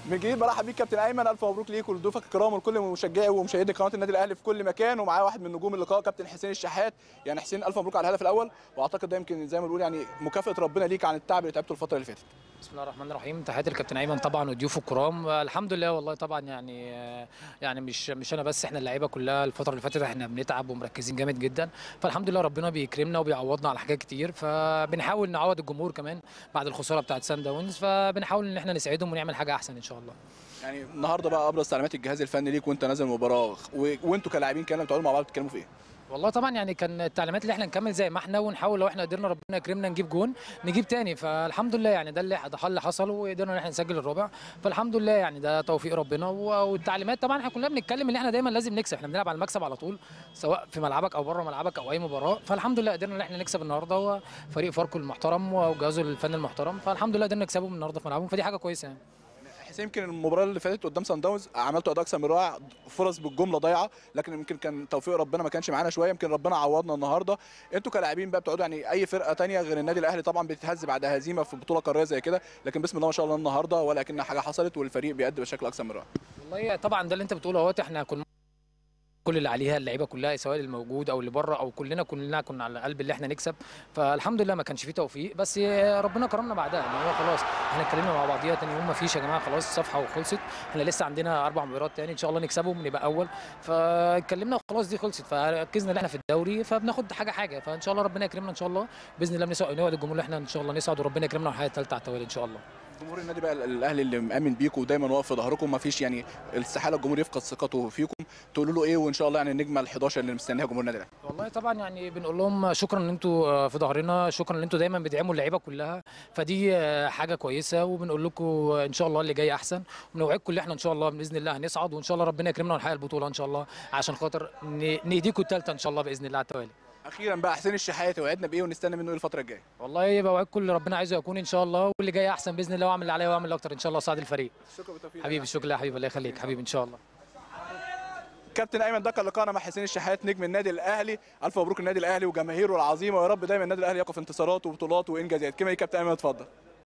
من جديد برحب بيك كابتن ايمن الف مبروك ليك ولضيوفك الكرام ولكل مشجعي ومشاهدي قناه النادي الاهلي في كل مكان ومعاه واحد من نجوم اللقاء كابتن حسين الشحات يعني حسين الف مبروك على الهدف الاول واعتقد ده يمكن زي ما بنقول يعني مكافاه ربنا ليك عن التعب اللي تعبته الفتره اللي فاتت بسم الله الرحمن الرحيم تحياتي للكابتن ايمن طبعا وضيوفه الكرام الحمد لله والله طبعا يعني يعني مش مش انا بس احنا اللعيبه كلها الفتره اللي فاتت احنا بنتعب ومركزين جامد جدا فالحمد لله ربنا بيكرمنا وبيعوضنا على حاجات كتير فبنحاول نعوض الجمهور كمان بعد الخساره بتاعت سان داونز فبنحاول ان احنا نساعدهم ونعمل حاجه احسن ان شاء الله يعني النهارده بقى ابرز تعليمات الجهاز الفني ليك وانت نازل المباراه و... وانتوا كلاعبين كانوا بتقعدوا مع بعض بتتكلموا في ايه؟ والله طبعا يعني كان التعليمات اللي احنا نكمل زي ما احنا ونحاول لو احنا قدرنا ربنا يكرمنا نجيب جون نجيب تاني فالحمد لله يعني ده اللي ده اللي حصل وقدرنا ان احنا نسجل الرابع فالحمد لله يعني ده توفيق ربنا والتعليمات طبعا احنا كلنا بنتكلم ان احنا دايما لازم نكسب احنا بنلعب على المكسب على طول سواء في ملعبك او بره ملعبك او اي مباراه فالحمد لله قدرنا ان احنا نكسب النهارده وفريق فاركو المحترم وجهازه الفني المحترم فالحمد لله قدرنا نكسبهم النهارده في ملعبهم فدي حاجه كويسه يعني حسين يمكن المباراه اللي فاتت قدام سان داونز عملتوا اداء اكثر من رائع فرص بالجمله ضايعه لكن يمكن كان توفيق ربنا ما كانش معانا شويه يمكن ربنا عوضنا النهارده انتوا كلاعبين بقى بتقعدوا يعني اي فرقه تانية غير النادي الاهلي طبعا بتتهز بعد هزيمه في بطوله قاريه زي كده لكن بسم الله ما شاء الله النهارده ولكن حاجه حصلت والفريق بيأدي بشكل اكثر من رائع والله طبعا ده اللي انت بتقوله اهوت احنا كنا كل اللي عليها اللعيبه كلها سواء الموجود او اللي بره او كلنا كلنا كنا على قلب اللي احنا نكسب فالحمد لله ما كانش فيه توفيق بس ربنا كرمنا بعدها ان هو خلاص احنا اتكلمنا مع بعضيها تاني يوم ما فيش يا جماعه خلاص صفحه وخلصت احنا لسه عندنا اربع مباريات تاني ان شاء الله نكسبهم نبقى اول فاتكلمنا وخلاص دي خلصت فركزنا ان احنا في الدوري فبناخد حاجه حاجه فان شاء الله ربنا يكرمنا ان شاء الله باذن الله بنسعد نوعد الجمهور احنا ان شاء الله نسعد وربنا يكرمنا الحياه الثالثه على التوالي ان شاء الله جمهور النادي بقى الاهلي اللي مامن بيكم ودايما واقف في ظهركم ما فيش يعني استحاله الجمهور يفقد ثقته فيكم تقولوا له ايه وان شاء الله يعني النجمه ال11 اللي مستنيها جمهور النادي الاهلي والله طبعا يعني بنقول لهم شكرا ان انتوا في ظهرنا شكرا ان انتوا دايما بتدعموا اللعيبه كلها فدي حاجه كويسه وبنقول لكم ان شاء الله اللي جاي احسن ونوعدكم ان احنا ان شاء الله باذن الله هنصعد وان شاء الله ربنا يكرمنا ونحقق البطوله ان شاء الله عشان خاطر نهديكم الثالثه ان شاء الله باذن الله على التوالي اخيرا بقى حسين الشحات وعدنا بايه ونستنى منه ايه الفتره الجايه والله بوعدكم اللي ربنا عايزه يكون ان شاء الله واللي جاي احسن باذن الله واعمل اللي عليا واعمل اكتر ان شاء الله صعد الفريق شكرا بالتوفيق حبيبي شكرا يا حبيبي الله يخليك حبيبي ان شاء الله كابتن ايمن ده كان لقاءنا مع حسين الشحات نجم النادي الاهلي الف مبروك النادي الاهلي وجماهيره العظيمه ويا رب دايما النادي الاهلي يقف انتصارات وبطولات وانجازات كما كابتن ايمن اتفضل